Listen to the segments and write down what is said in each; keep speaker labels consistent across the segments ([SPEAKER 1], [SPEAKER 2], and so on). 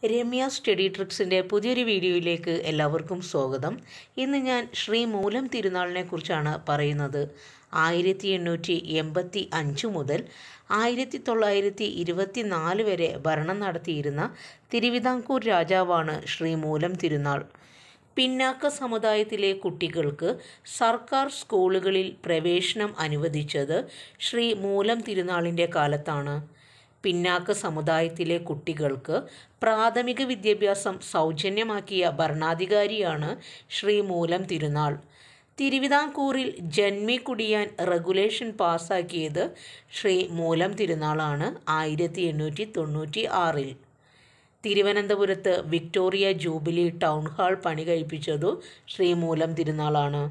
[SPEAKER 1] Ramya study ട്രിക്സിൻ്റെ പുതിയൊരു വീഡിയോയിലേക്ക് എല്ലാവർക്കും സ്വാഗതം ഇന്ന് ഞാൻ ശ്രീ മൂലം തിരുനാളിനെ കുറിച്ചാണ് പറയുന്നത് ആയിരത്തി എണ്ണൂറ്റി എൺപത്തി അഞ്ച് മുതൽ ആയിരത്തി തൊള്ളായിരത്തി ഇരുപത്തി നാല് വരെ ഭരണം നടത്തിയിരുന്ന തിരുവിതാംകൂർ രാജാവാണ് ശ്രീ മൂലം തിരുനാൾ പിന്നാക്ക സമുദായത്തിലെ കുട്ടികൾക്ക് സർക്കാർ സ്കൂളുകളിൽ പ്രവേശനം അനുവദിച്ചത് ശ്രീ മൂലം തിരുനാളിൻ്റെ കാലത്താണ് പിന്നാക്ക സമുദായത്തിലെ കുട്ടികൾക്ക് പ്രാഥമിക വിദ്യാഭ്യാസം സൗജന്യമാക്കിയ ഭരണാധികാരിയാണ് ശ്രീ മൂലം തിരുനാൾ തിരുവിതാംകൂറിൽ ജന്മി കുടിയാൻ റെഗുലേഷൻ പാസ്സാക്കിയത് ശ്രീ മൂലം തിരുനാളാണ് ആയിരത്തി എണ്ണൂറ്റി തൊണ്ണൂറ്റി ആറിൽ തിരുവനന്തപുരത്ത് വിക്ടോറിയ ജൂബിലി ടൗൺ ഹാൾ പണി കഴിപ്പിച്ചതു ശ്രീ മൂലം തിരുനാളാണ്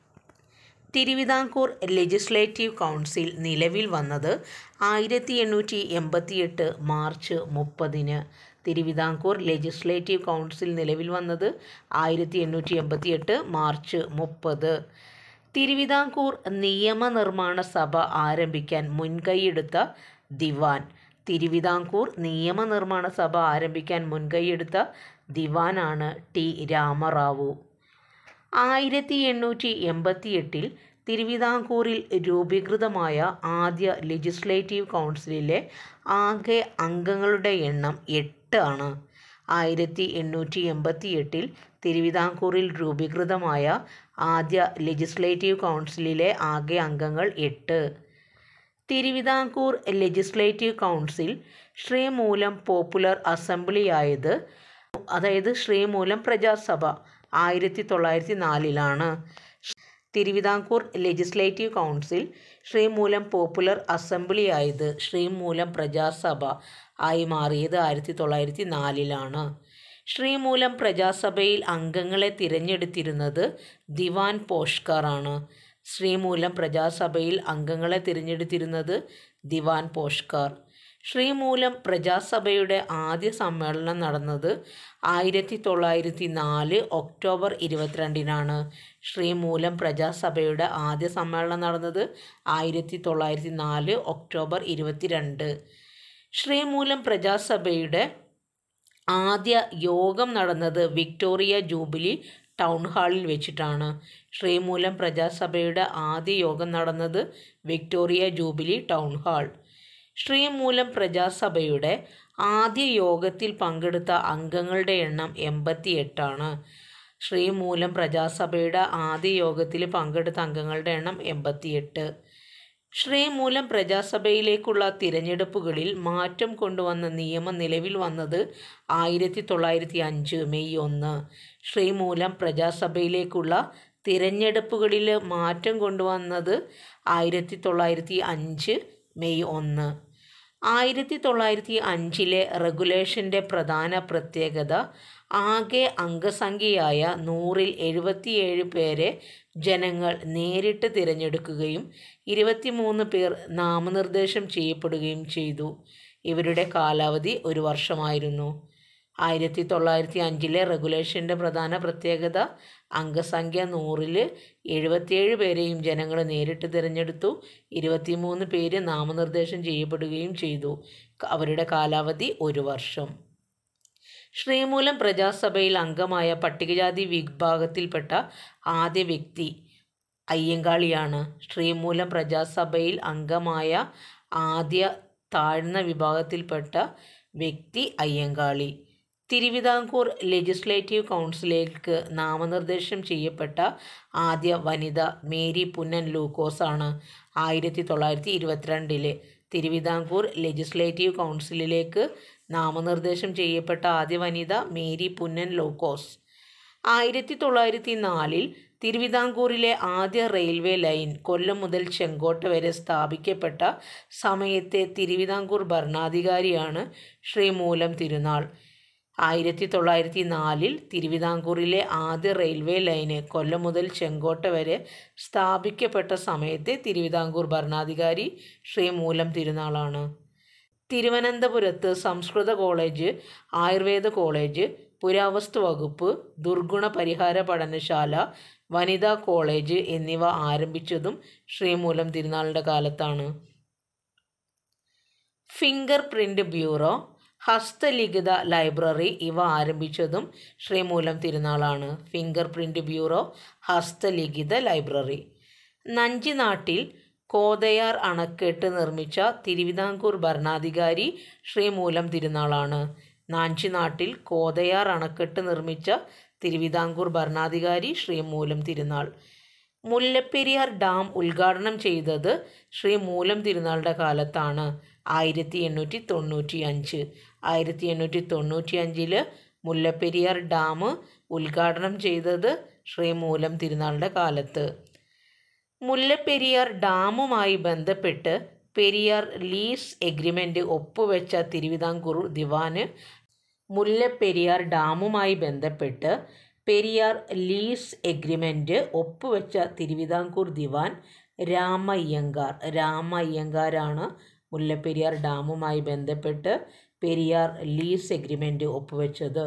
[SPEAKER 1] തിരുവിതാംകൂർ ലെജിസ്ലേറ്റീവ് കൗൺസിൽ നിലവിൽ വന്നത് ആയിരത്തി എണ്ണൂറ്റി എൺപത്തിയെട്ട് മാർച്ച് മുപ്പതിന് തിരുവിതാംകൂർ ലെജിസ്ലേറ്റീവ് കൗൺസിൽ നിലവിൽ വന്നത് ആയിരത്തി എണ്ണൂറ്റി എൺപത്തിയെട്ട് മാർച്ച് മുപ്പത് തിരുവിതാംകൂർ നിയമനിർമ്മാണ സഭ ആരംഭിക്കാൻ മുൻകൈയെടുത്ത ദിവാൻ തിരുവിതാംകൂർ നിയമനിർമ്മാണ സഭ ആരംഭിക്കാൻ മുൻകൈയെടുത്ത ദിവാനാണ് ടി രാമറാവു ആയിരത്തി എണ്ണൂറ്റി എൺപത്തി എട്ടിൽ തിരുവിതാംകൂറിൽ രൂപീകൃതമായ ആദ്യ ലെജിസ്ലേറ്റീവ് കൗൺസിലിലെ ആകെ അംഗങ്ങളുടെ എണ്ണം എട്ട് ആണ് ആയിരത്തി എണ്ണൂറ്റി എൺപത്തി എട്ടിൽ തിരുവിതാംകൂറിൽ രൂപീകൃതമായ ആദ്യ ലെജിസ്ലേറ്റീവ് കൗൺസിലിലെ ആകെ അംഗങ്ങൾ എട്ട് Thiruvithamkoor legislative council Sreemoolam popular അസംബ്ലിയായത് അതായത് ശ്രീമൂലം പ്രജാസഭ ആയിരത്തി തൊള്ളായിരത്തി നാലിലാണ് Thiruvithamkoor legislative council Sreemoolam popular assembly ആയത് ശ്രീമൂലം പ്രജാസഭ ആയി മാറിയത് ആയിരത്തി തൊള്ളായിരത്തി നാലിലാണ് ശ്രീമൂലം പ്രജാസഭയിൽ അംഗങ്ങളെ തിരഞ്ഞെടുത്തിരുന്നത് ദിവാൻ പോഷ്കർ ആണ് ശ്രീമൂലം പ്രജാസഭയിൽ അംഗങ്ങളെ തിരഞ്ഞെടുത്തിരുന്നത് ദിവാൻ പോഷ്കർ ശ്രീമൂലം പ്രജാസഭയുടെ ആദ്യ സമ്മേളനം നടന്നത് ആയിരത്തി തൊള്ളായിരത്തി നാല് ഒക്ടോബർ ഇരുപത്തിരണ്ടിനാണ് ശ്രീമൂലം പ്രജാസഭയുടെ ആദ്യ സമ്മേളനം നടന്നത് ആയിരത്തി തൊള്ളായിരത്തി നാല് ഒക്ടോബർ ഇരുപത്തിരണ്ട് ശ്രീമൂലം പ്രജാസഭയുടെ ആദ്യ യോഗം നടന്നത് വിക്ടോറിയ ജൂബിലി ടൗൺ ഹാളിൽ വെച്ചിട്ടാണ് ശ്രീമൂലം പ്രജാസഭയുടെ ആദ്യ യോഗം നടന്നത് Victoria jubilee town hall Sreemoolam പ്രജാസഭയുടെ ആദ്യ യോഗത്തിൽ പങ്കെടുത്ത അംഗങ്ങളുടെ എണ്ണം എൺപത്തി എട്ടാണ് ശ്രീമൂലം പ്രജാസഭയുടെ ആദ്യ യോഗത്തിൽ പങ്കെടുത്ത അംഗങ്ങളുടെ എണ്ണം എൺപത്തിയെട്ട് ശ്രീമൂലം പ്രജാസഭയിലേക്കുള്ള തിരഞ്ഞെടുപ്പുകളിൽ മാറ്റം കൊണ്ടുവന്ന നിയമം നിലവിൽ വന്നത് ആയിരത്തി തൊള്ളായിരത്തി അഞ്ച് മെയ് ഒന്ന് ശ്രീമൂലം പ്രജാസഭയിലേക്കുള്ള തിരഞ്ഞെടുപ്പുകളിൽ മാറ്റം കൊണ്ടുവന്നത് ആയിരത്തി തൊള്ളായിരത്തി അഞ്ച് മെയ് ഒന്ന് ആയിരത്തി തൊള്ളായിരത്തി അഞ്ചിലെ റെഗുലേഷൻ്റെ പ്രധാന പ്രത്യേകത ആകെ അംഗസംഖ്യയായ നൂറിൽ എഴുപത്തിയേഴ് പേരെ ജനങ്ങൾ നേരിട്ട് തിരഞ്ഞെടുക്കുകയും ഇരുപത്തിമൂന്ന് പേർ നാമനിർദ്ദേശം ചെയ്യപ്പെടുകയും ചെയ്തു ഇവരുടെ കാലാവധി ഒരു വർഷമായിരുന്നു ആയിരത്തി തൊള്ളായിരത്തി അഞ്ചിലെ റെഗുലേഷൻ്റെ പ്രധാന പ്രത്യേകത അംഗസംഖ്യ നൂറിൽ എഴുപത്തിയേഴ് പേരെയും ജനങ്ങൾ നേരിട്ട് തിരഞ്ഞെടുത്തു ഇരുപത്തിമൂന്ന് പേര് നാമനിർദ്ദേശം ചെയ്യപ്പെടുകയും ചെയ്തു അവരുടെ കാലാവധി ഒരു വർഷം ശ്രീമൂലം പ്രജാസഭയിൽ അംഗമായ പട്ടികജാതി വിഭാഗത്തിൽപ്പെട്ട ആദ്യ വ്യക്തി അയ്യങ്കാളിയാണ് ശ്രീമൂലം പ്രജാസഭയിൽ അംഗമായ ആദ്യ താഴ്ന്ന വിഭാഗത്തിൽപ്പെട്ട വ്യക്തി അയ്യങ്കാളി തിരുവിതാംകൂർ ലെജിസ്ലേറ്റീവ് കൗൺസിലേക്ക് നാമനിർദ്ദേശം ചെയ്യപ്പെട്ട ആദ്യ വനിത മേരി പുന്നൻ ലൂക്കോസ് ആണ് ആയിരത്തി തൊള്ളായിരത്തി ഇരുപത്തിരണ്ടില് തിരുവിതാംകൂർ ലെജിസ്ലേറ്റീവ് കൗൺസിലിലേക്ക് നാമനിർദ്ദേശം ചെയ്യപ്പെട്ട ആദ്യ വനിത മേരി പുന്നൻ ലൂക്കോസ് ആയിരത്തി തൊള്ളായിരത്തി നാലിൽ തിരുവിതാംകൂറിലെ ആദ്യ റെയിൽവേ ലൈൻ കൊല്ലം മുതൽ ചെങ്കോട്ട വരെ സ്ഥാപിക്കപ്പെട്ട സമയത്തെ തിരുവിതാംകൂർ ഭരണാധികാരിയാണ് ശ്രീമൂലം തിരുനാൾ ആയിരത്തി തൊള്ളായിരത്തി നാലിൽ തിരുവിതാംകൂറിലെ ആദ്യ റെയിൽവേ ലൈന് കൊല്ലം മുതൽ ചെങ്കോട്ട വരെ സ്ഥാപിക്കപ്പെട്ട സമയത്തെ തിരുവിതാംകൂർ ഭരണാധികാരി ശ്രീമൂലം തിരുനാളാണ് തിരുവനന്തപുരത്ത് സംസ്കൃത കോളേജ് ആയുർവേദ കോളേജ് പുരാവസ്തു വകുപ്പ് ദുർഗുണ പരിഹാര പഠനശാല വനിതാ കോളേജ് എന്നിവ ആരംഭിച്ചതും ശ്രീമൂലം തിരുനാളിൻ്റെ കാലത്താണ് ഫിംഗർ പ്രിൻ്റ് ബ്യൂറോ ഹസ്തലിഖിത ലൈബ്രറി ഇവ ആരംഭിച്ചതും ശ്രീമൂലം തിരുനാളാണ് ഫിംഗർ പ്രിൻ്റ് ബ്യൂറോ ഹസ്തലിഖിത ലൈബ്രറി നഞ്ചിനാട്ടിൽ കോതയാർ അണക്കെട്ട് നിർമ്മിച്ച തിരുവിതാംകൂർ ഭരണാധികാരി ശ്രീമൂലം തിരുനാളാണ് നാഞ്ചിനാട്ടിൽ കോതയാർ അണക്കെട്ട് നിർമ്മിച്ച തിരുവിതാംകൂർ ഭരണാധികാരി ശ്രീമൂലം തിരുനാൾ മുല്ലപ്പെരിയാർ ഡാം ഉദ്ഘാടനം ചെയ്തത് ശ്രീ മൂലം തിരുനാളുടെ കാലത്താണ് ആയിരത്തി എണ്ണൂറ്റി തൊണ്ണൂറ്റി അഞ്ച് ആയിരത്തി എണ്ണൂറ്റി തൊണ്ണൂറ്റി അഞ്ചില് മുല്ലപ്പെരിയാർ ഡാം ഉദ്ഘാടനം ചെയ്തത് ശ്രീ മൂലം തിരുനാളുടെ കാലത്ത് മുല്ലപ്പെരിയാർ ഡാമുമായി ബന്ധപ്പെട്ട് പെരിയാർ ലീസ് എഗ്രിമെൻ്റ് ഒപ്പുവെച്ച തിരുവിതാംകൂർ ദിവാന് മുല്ലപ്പെരിയാർ ഡാമുമായി ബന്ധപ്പെട്ട് പെരിയാർ ലീസ് എഗ്രിമെൻ്റ് ഒപ്പുവെച്ച തിരുവിതാംകൂർ ദിവാൻ രാമയ്യങ്കാർ രാമയ്യങ്കാരാണ് മുല്ലപ്പെരിയാർ ഡാമുമായി ബന്ധപ്പെട്ട് പെരിയാർ ലീസ് എഗ്രിമെൻ്റ് ഒപ്പുവെച്ചത്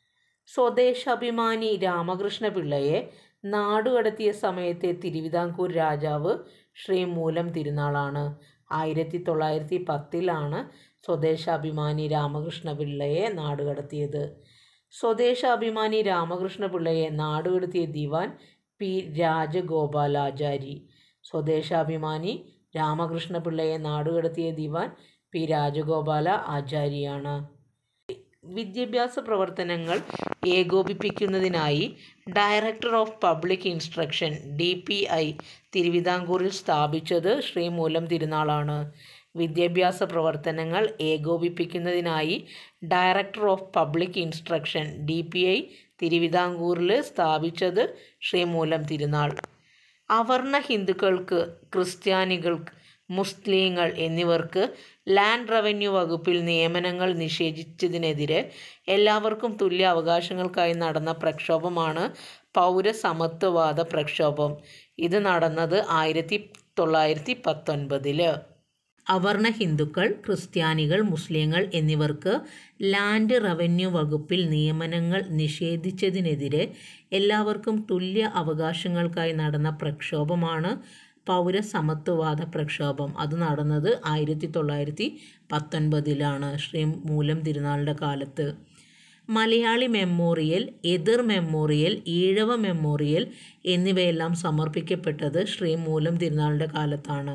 [SPEAKER 1] സ്വദേശാഭിമാനി രാമകൃഷ്ണ പിള്ളയെ നാടുകടത്തിയ സമയത്തെ തിരുവിതാംകൂർ രാജാവ് ശ്രീ മൂലം തിരുനാളാണ് ആയിരത്തി തൊള്ളായിരത്തി പത്തിലാണ് സ്വദേശാഭിമാനി രാമകൃഷ്ണ പിള്ളയെ നാടുകടത്തിയത് സ്വദേശാഭിമാനി രാമകൃഷ്ണ പിള്ളയെ നാടുകടത്തിയ ദിവാൻ പി രാജഗോപാലാചാരി സ്വദേശാഭിമാനി രാമകൃഷ്ണ പിള്ളയെ നാടുകടത്തിയ ദിവാൻ പി രാജഗോപാല ആചാരിയാണ് വിദ്യാഭ്യാസ പ്രവർത്തനങ്ങൾ ഏകോപിപ്പിക്കുന്നതിനായി director of public instruction D P I തിരുവിതാംകൂറിൽ സ്ഥാപിച്ചത് ശ്രീ മൂലം തിരുനാളാണ് വിദ്യാഭ്യാസ പ്രവർത്തനങ്ങൾ ഏകോപിപ്പിക്കുന്നതിനായി director of public instruction D P I തിരുവിതാംകൂറിൽ സ്ഥാപിച്ചത് ശ്രീ മൂലം തിരുനാൾ അവർണ ഹിന്ദുക്കൾക്ക് ക്രിസ്ത്യാനികൾക്ക് മുസ്ലിങ്ങൾ എന്നിവർക്ക് ലാൻഡ് റവന്യൂ വകുപ്പിൽ നിയമനങ്ങൾ നിഷേധിച്ചതിനെതിരെ എല്ലാവർക്കും തുല്യ അവകാശങ്ങൾക്കായി നടന്ന പ്രക്ഷോഭമാണ് പൗരസമത്വവാദ പ്രക്ഷോഭം ഇത് നടന്നത് ആയിരത്തി തൊള്ളായിരത്തി പത്തൊൻപതില് അവർണ ഹിന്ദുക്കൾ ക്രിസ്ത്യാനികൾ മുസ്ലിങ്ങൾ എന്നിവർക്ക് ലാൻഡ് റവന്യൂ വകുപ്പിൽ നിയമനങ്ങൾ നിഷേധിച്ചതിനെതിരെ എല്ലാവർക്കും തുല്യ അവകാശങ്ങൾക്കായി നടന്ന പ്രക്ഷോഭമാണ് പൗരസമത്വവാദ പ്രക്ഷോഭം അത് നടന്നത് ആയിരത്തി തൊള്ളായിരത്തി പത്തൊൻപതിലാണ് ശ്രീ മൂലം തിരുനാളിൻ്റെ കാലത്ത് മലയാളി മെമ്മോറിയൽ എതിർ മെമ്മോറിയൽ ഈഴവ മെമ്മോറിയൽ എന്നിവയെല്ലാം സമർപ്പിക്കപ്പെട്ടത് ശ്രീ മൂലം തിരുനാളിൻ്റെ കാലത്താണ്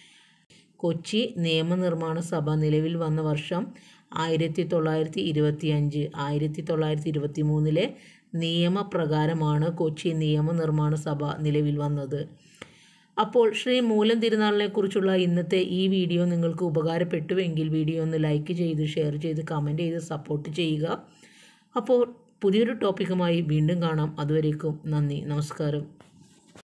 [SPEAKER 1] കൊച്ചി നിയമനിർമ്മാണ സഭ നിലവിൽ വന്ന വർഷം ആയിരത്തി തൊള്ളായിരത്തി ഇരുപത്തി അഞ്ച് ആയിരത്തി തൊള്ളായിരത്തി ഇരുപത്തി മൂന്നിലെ നിയമപ്രകാരമാണ് കൊച്ചി നിയമനിർമ്മാണ സഭ നിലവിൽ വന്നത് അപ്പോൾ ശ്രീ മൂലം തിരുനാളിനെ കുറിച്ചുള്ള ഇന്നത്തെ ഈ വീഡിയോ നിങ്ങൾക്ക് ഉപകാരപ്പെട്ടുവെങ്കിൽ വീഡിയോ ഒന്ന് ലൈക്ക് ചെയ്ത് ഷെയർ ചെയ്ത് കമൻറ്റ് ചെയ്ത് സപ്പോർട്ട് ചെയ്യുക അപ്പോൾ പുതിയൊരു ടോപ്പിക്കുമായി വീണ്ടും കാണാം അതുവരേക്കും നന്ദി നമസ്കാരം